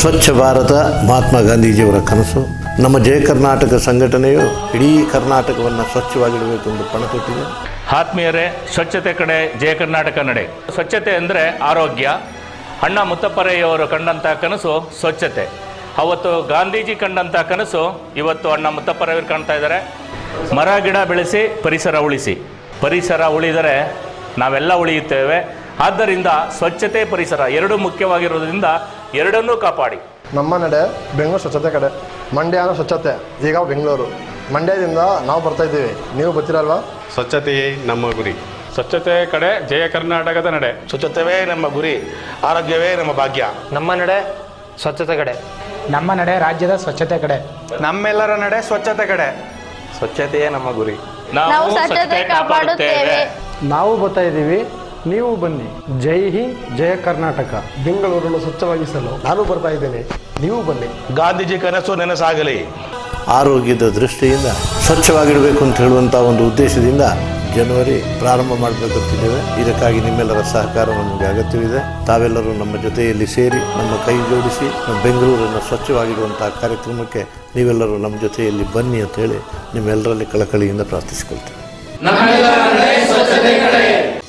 ಸ್ವಚ್ಛ ಭಾರತ ಮಹಾತ್ಮ ಗಾಂಧೀಜಿಯವರ ಕನಸು ನಮ್ಮ ಜಯ ಕರ್ನಾಟಕ ಸಂಘಟನೆಯು ಇಡೀ ಕರ್ನಾಟಕವನ್ನು ಸ್ವಚ್ಛವಾಗಿಡಬೇಕು ಎಂದು ಪಣ ತೊಟ್ಟಿದೆ ಆತ್ಮೀಯರೇ ಸ್ವಚ್ಛತೆ ಕಡೆ ಜಯ ಕರ್ನಾಟಕ ನಡೆ ಸ್ವಚ್ಛತೆ ಅಂದರೆ ಆರೋಗ್ಯ ಅಣ್ಣ ಮುತ್ತಪ್ಪರಯ್ಯವರು ಕಂಡಂಥ ಕನಸು ಸ್ವಚ್ಛತೆ ಅವತ್ತು ಗಾಂಧೀಜಿ ಕಂಡಂಥ ಕನಸು ಇವತ್ತು ಅಣ್ಣ ಮುತ್ತಪ್ಪರಯ್ಯವರು ಕಾಣ್ತಾ ಇದ್ದಾರೆ ಮರ ಗಿಡ ಬೆಳೆಸಿ ಪರಿಸರ ಉಳಿಸಿ ಪರಿಸರ ಉಳಿದರೆ ನಾವೆಲ್ಲ ಉಳಿಯುತ್ತೇವೆ ಆದ್ದರಿಂದ ಸ್ವಚ್ಛತೆ ಪರಿಸರ ಎರಡೂ ಮುಖ್ಯವಾಗಿರೋದ್ರಿಂದ ಎರಡನ್ನೂ ಕಾಪಾಡಿ ನಮ್ಮ ನಡೆ ಬೆಂಗಳೂರು ಸ್ವಚ್ಛತೆ ಕಡೆ ಮಂಡ್ಯ ಅನ್ನೋ ಸ್ವಚ್ಛತೆ ಈಗ ಬೆಂಗಳೂರು ಮಂಡ್ಯದಿಂದ ನಾವು ಬರ್ತಾ ಇದ್ದೀವಿ ನೀವು ಬರ್ತೀರಲ್ವಾ ಸ್ವಚ್ಛತೆಯೇ ನಮ್ಮ ಗುರಿ ಸ್ವಚ್ಛತೆ ಕಡೆ ಜಯ ಕರ್ನಾಟಕದ ನಡೆ ಸ್ವಚ್ಛತೆವೇ ನಮ್ಮ ಗುರಿ ಆರೋಗ್ಯವೇ ನಮ್ಮ ಭಾಗ್ಯ ನಮ್ಮ ನಡೆ ಸ್ವಚ್ಛತೆ ಕಡೆ ನಮ್ಮ ನಡೆ ರಾಜ್ಯದ ಸ್ವಚ್ಛತೆ ಕಡೆ ನಮ್ಮೆಲ್ಲರ ನಡೆ ಸ್ವಚ್ಛತೆ ಕಡೆ ಸ್ವಚ್ಛತೆಯೇ ನಮ್ಮ ಗುರಿ ನಾವು ಸ್ವಚ್ಛತೆ ಕಾಪಾಡುತ್ತೇವೆ ನಾವು ಬರ್ತಾ ಇದ್ದೀವಿ ನೀವು ಬನ್ನಿ ಜೈ ಹಿಂದ್ ಜಯ ಕರ್ನಾಟಕ ಬೆಂಗಳೂರನ್ನು ಸ್ವಚ್ಛವಾಗಿಸಲು ನಾನು ಬರ್ತಾ ಇದ್ದೇನೆ ನೀವು ಬನ್ನಿ ಗಾಂಧೀಜಿ ಕನಸು ನೆನಸಾಗಲಿ ಆರೋಗ್ಯದ ದೃಷ್ಟಿಯಿಂದ ಸ್ವಚ್ಛವಾಗಿಡಬೇಕು ಅಂತ ಹೇಳುವಂಥ ಒಂದು ಉದ್ದೇಶದಿಂದ ಜನವರಿ ಪ್ರಾರಂಭ ಮಾಡಬೇಕಂತಿದ್ದೇವೆ ಇದಕ್ಕಾಗಿ ನಿಮ್ಮೆಲ್ಲರ ಸಹಕಾರ ನಮಗೆ ಅಗತ್ಯವಿದೆ ತಾವೆಲ್ಲರೂ ನಮ್ಮ ಜೊತೆಯಲ್ಲಿ ಸೇರಿ ನಮ್ಮ ಕೈ ಜೋಡಿಸಿ ನಮ್ಮ ಬೆಂಗಳೂರನ್ನು ಸ್ವಚ್ಛವಾಗಿಡುವಂತಹ ಕಾರ್ಯಕ್ರಮಕ್ಕೆ ನೀವೆಲ್ಲರೂ ನಮ್ಮ ಜೊತೆಯಲ್ಲಿ ಬನ್ನಿ ಅಂತ ಹೇಳಿ ನಿಮ್ಮೆಲ್ಲರಲ್ಲಿ ಕಳಕಳಿಯಿಂದ ಪ್ರಾರ್ಥಿಸಿಕೊಳ್ತೇವೆ